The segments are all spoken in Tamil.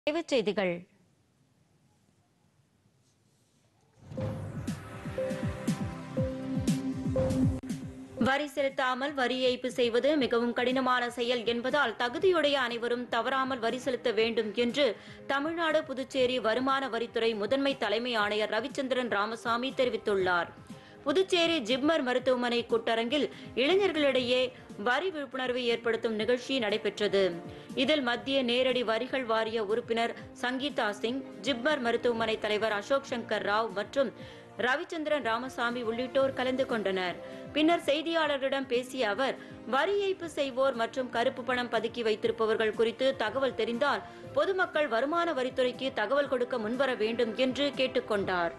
தலைப்புச் செய்திகள் வரி செலுத்தாமல் வரி ஏய்ப்பு செய்வது மிகவும் கடினமான செயல் என்பதால் தகுதியுடைய அனைவரும் தவறாமல் வரி செலுத்த வேண்டும் என்று தமிழ்நாடு புதுச்சேரி வருமான வரித்துறை முதன்மை தலைமை ஆணையர் ரவிச்சந்திரன் ராமசாமி தெரிவித்துள்ளார் புதுச்சேரி ஜிப்மர் மருத்துவமனை கூட்டரங்கில் இளைஞர்களிடையே வரி விழிப்புணர்வை ஏற்படுத்தும் நிகழ்ச்சி நடைபெற்றது இதில் மத்திய நேரடி வரிகள் வாரிய உறுப்பினர் சங்கீதா சிங் ஜிப்மர் மருத்துவமனை தலைவர் அசோக் சங்கர் ராவ் மற்றும் ரவிச்சந்திரன் ராமசாமி உள்ளிட்டோர் கலந்து கொண்டனர் பின்னர் செய்தியாளர்களிடம் பேசிய அவர் வரி ஏய்ப்பு செய்வோர் மற்றும் கருப்பு பணம் பதுக்கி வைத்திருப்பவர்கள் குறித்து தகவல் தெரிந்தால் பொதுமக்கள் வருமான வரித்துறைக்கு தகவல் கொடுக்க முன்வர வேண்டும் என்று கேட்டுக்கொண்டார்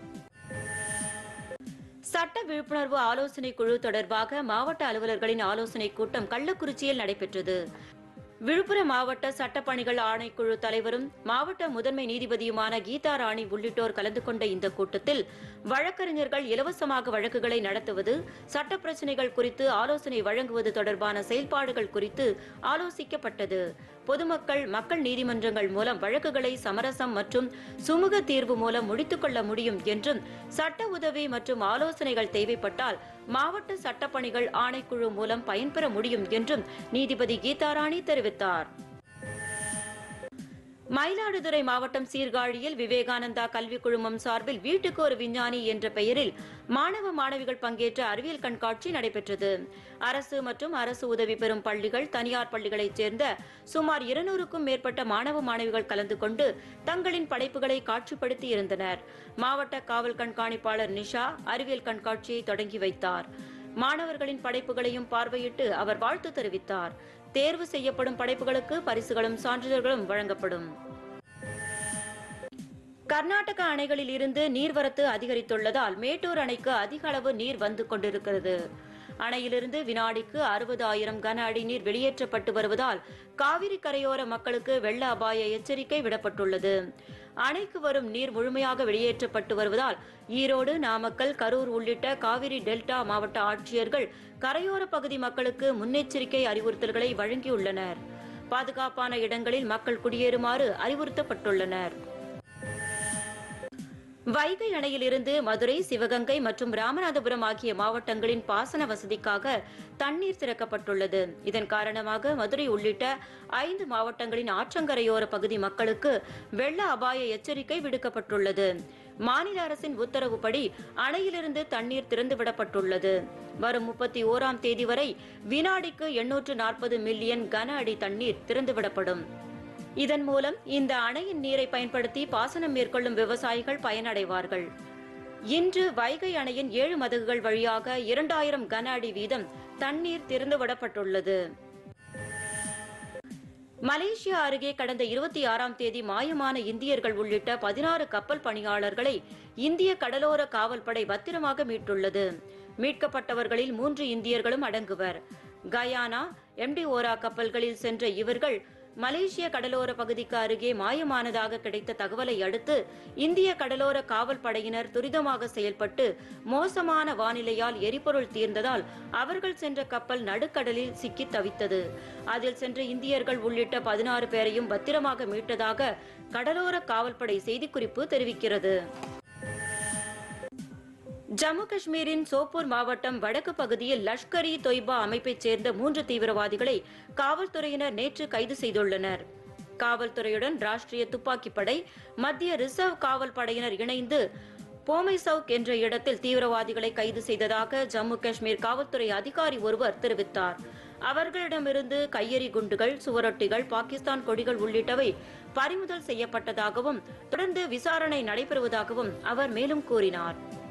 சட்ட விழிப்புணர்வு ஆலோசனை குழு தொடர்பாக மாவட்ட அலுவலர்களின் ஆலோசனை கூட்டம் கள்ளக்குறிச்சியில் நடைபெற்றது விழுப்புரம் மாவட்ட சட்டப்பணிகள் ஆணைக்குழு தலைவரும் மாவட்ட முதன்மை நீதிபதியுமான கீதா ராணி உள்ளிட்டோர் கலந்து கொண்ட இந்த கூட்டத்தில் வழக்கறிஞர்கள் இலவசமாக வழக்குகளை நடத்துவது சட்ட பிரச்சினைகள் குறித்து ஆலோசனை வழங்குவது தொடர்பான செயல்பாடுகள் குறித்து ஆலோசிக்கப்பட்டது பொதுமக்கள் மக்கள் நீதிமன்றங்கள் மூலம் வழக்குகளை சமரசம் மற்றும் சுமூக தீர்வு மூலம் முடித்துக் கொள்ள முடியும் என்றும் சட்ட உதவி மற்றும் ஆலோசனைகள் தேவைப்பட்டால் மாவட்ட சட்டப்பணிகள் ஆணைக்குழு மூலம் பயன்பெற முடியும் என்றும் நீதிபதி கீதாராணி தெரிவித்தார் மயிலாடுதுறை மாவட்டம் சீர்காழியில் விவேகானந்தா கல்விக் குழுமம் சார்பில் வீட்டுக்கு ஒரு விஞ்ஞானி என்ற பெயரில் மாணவ மாணவிகள் பங்கேற்ற அறிவியல் கண்காட்சி நடைபெற்றது அரசு மற்றும் அரசு உதவி பெறும் பள்ளிகள் தனியார் பள்ளிகளைச் சேர்ந்த சுமார் இருநூறுக்கும் மேற்பட்ட மாணவ மாணவிகள் கலந்து கொண்டு தங்களின் படைப்புகளை காட்சிப்படுத்தி இருந்தனர் மாவட்ட காவல் கண்காணிப்பாளர் நிஷா அறிவியல் கண்காட்சியை தொடங்கி வைத்தார் மாணவர்களின் படைப்புகளையும் பார்வையிட்டு அவர் வாழ்த்து தெரிவித்தார் தேர்வு செய்யப்படும் படைப்புகளுக்கு பரிசுகளும் சான்றிதழ்களும் வழங்கப்படும் கர்நாடக அணைகளில் இருந்து நீர்வரத்து அதிகரித்துள்ளதால் மேட்டூர் அணைக்கு அதிக அளவு நீர் வந்து கொண்டிருக்கிறது அணையிலிருந்து வினாடிக்கு அறுபது ஆயிரம் கன அடி நீர் வெளியேற்றப்பட்டு வருவதால் காவிரி கரையோர மக்களுக்கு வெள்ள அபாய எச்சரிக்கை விடப்பட்டுள்ளது அணைக்கு வரும் நீர் முழுமையாக வெளியேற்றப்பட்டு வருவதால் ஈரோடு நாமக்கல் கரூர் உள்ளிட்ட காவிரி டெல்டா மாவட்ட ஆட்சியர்கள் கரையோர பகுதி மக்களுக்கு முன்னெச்சரிக்கை அறிவுறுத்தல்களை வழங்கியுள்ளனர் பாதுகாப்பான இடங்களில் மக்கள் குடியேறுமாறு அறிவுறுத்தப்பட்டுள்ளனர் வைகை அணையிலிருந்து மதுரை சிவகங்கை மற்றும் ராமநாதபுரம் ஆகிய மாவட்டங்களின் பாசன வசதிக்காக தண்ணீர் திறக்கப்பட்டுள்ளது இதன் காரணமாக மதுரை உள்ளிட்ட ஐந்து மாவட்டங்களின் ஆற்றங்கரையோர பகுதி மக்களுக்கு வெள்ள அபாய எச்சரிக்கை விடுக்கப்பட்டுள்ளது மாநில அரசின் உத்தரவுப்படி அணையிலிருந்து தண்ணீர் திறந்துவிடப்பட்டுள்ளது வரும் முப்பத்தி ஓராம் தேதி வரை வினாடிக்கு எண்ணூற்று நாற்பது மில்லியன் கன அடி தண்ணீர் திறந்துவிடப்படும் இதன் மூலம் இந்த அணையின் நீரை பயன்படுத்தி பாசனம் மேற்கொள்ளும் விவசாயிகள் பயனடைவார்கள் இன்று வைகை அணையின் ஏழு மதகுகள் வழியாக இரண்டாயிரம் கன அடி வீதம் தண்ணீர் திறந்துவிடப்பட்டுள்ளது மலேசியா அருகே கடந்த இருபத்தி ஆறாம் தேதி மாயமான இந்தியர்கள் உள்ளிட்ட பதினாறு கப்பல் பணியாளர்களை இந்திய கடலோர காவல்படை பத்திரமாக மீட்டுள்ளது மீட்கப்பட்டவர்களில் மூன்று இந்தியர்களும் அடங்குவர் கயானா எம்டி ஓரா கப்பல்களில் சென்ற இவர்கள் மலேசிய கடலோர பகுதிக்கு அருகே மாயமானதாக கிடைத்த தகவலை அடுத்து இந்திய கடலோர காவல் படையினர் துரிதமாக செயல்பட்டு மோசமான வானிலையால் எரிபொருள் தீர்ந்ததால் அவர்கள் சென்ற கப்பல் நடுக்கடலில் சிக்கி தவித்தது அதில் சென்ற இந்தியர்கள் உள்ளிட்ட பதினாறு பேரையும் பத்திரமாக மீட்டதாக கடலோர காவல்படை செய்திக்குறிப்பு தெரிவிக்கிறது ஜம்மு காஷ்மீரின் சோப்பூர் மாவட்டம் வடக்கு பகுதியில் லஷ்கர் இ தொய்பா அமைப்பைச் சேர்ந்த மூன்று தீவிரவாதிகளை காவல்துறையினர் நேற்று கைது செய்துள்ளனர் காவல்துறையுடன் ராஷ்டிரிய துப்பாக்கிப் படை மத்திய ரிசர்வ் காவல் படையினர் இணைந்து போமை சவுக் என்ற இடத்தில் தீவிரவாதிகளை கைது செய்ததாக ஜம்மு காஷ்மீர் காவல்துறை அதிகாரி ஒருவர் தெரிவித்தார் அவர்களிடமிருந்து கையெறி குண்டுகள் சுவரொட்டிகள் பாகிஸ்தான் கொடிகள் உள்ளிட்டவை பறிமுதல் செய்யப்பட்டதாகவும் தொடர்ந்து விசாரணை நடைபெறுவதாகவும் அவர் மேலும் கூறினார்